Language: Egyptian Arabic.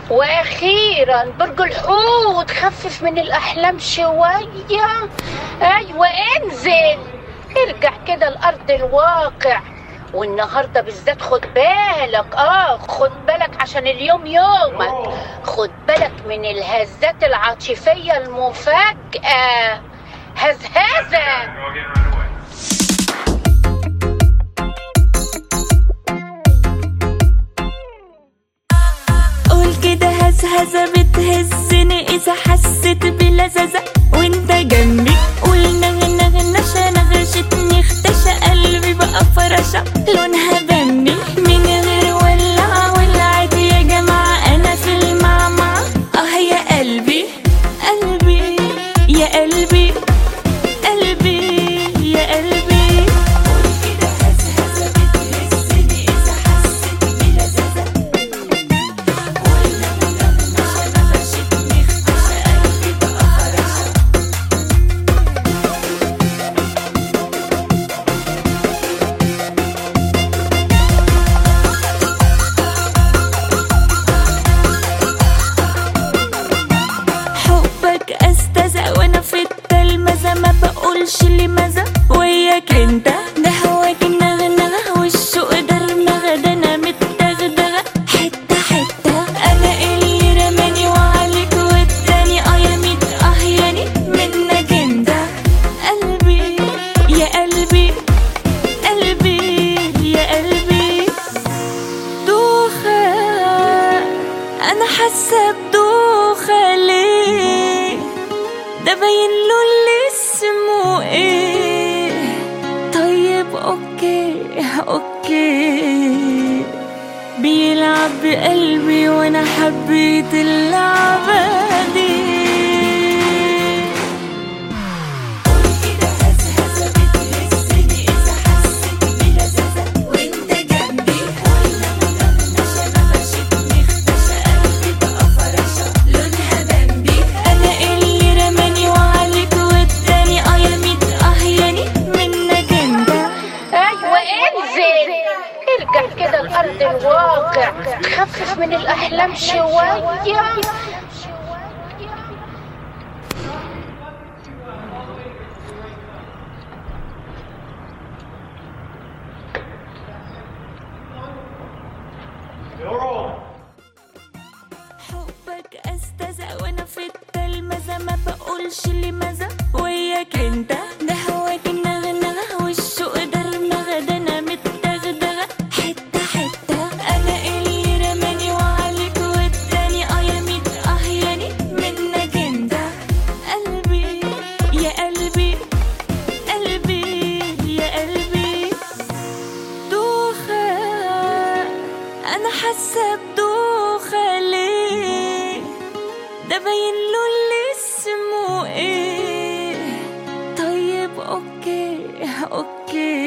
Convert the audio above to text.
واخيرا برج الحوت خفف من الاحلام شويه ايوه انزل ارجع كده لارض الواقع والنهارده بالذات خد بالك اه خد بالك عشان اليوم يومك خد بالك من الهزات العاطفيه المفاجاه هزهزه قول كده هزهزة بتهزني إذا حسيت بلذذة وانت جنبي قول نغ نغ نشا نغشتني اختشى قلبي بقى فرشة لونها بني من غير ولع ولعت يا جماعة أنا في المعمعة آه يا قلبي قلبي يا قلبي قلبي يا قلبي قول كده هزهزة بتهزني إذا حسيت بلذذة حبك استهزأ وانا في التلمذة ما بقولش لماذا وياك انت ده هواك النغنغة والشوق درمغة ده انا متدغدغة حتة حتة انا اللي رماني وعليك والتاني اه يا ميت اه يعني منك انت قلبي يا قلبي قلبي يا قلبي دوخة أنا حاسة بدوخة ليه ده باين له اللي اسمه ايه طيب اوكي اوكي بيلعب بقلبي وانا حبيت اللعبة دي انا اللي رماني وعليك والتاني اه يا ميت اه يعني منك انت ايوه انزل ارجع كده لارض الواقع خفف من الاحلام شويه حبك استهزأ وانا في التلمذة ما بقولش لماذا وياك انت ده هواك النغنغة والشوق درمغة ده انا متدغدغة حتة حتة انا اللي رماني وعليك والتاني اه يا ميت اه يعني منك انت قلبي يا قلبي قلبي يا قلبي دوخة أنا حاسة بدوخة ليه ده باين له اللي اسمه ايه طيب اوكي اوكي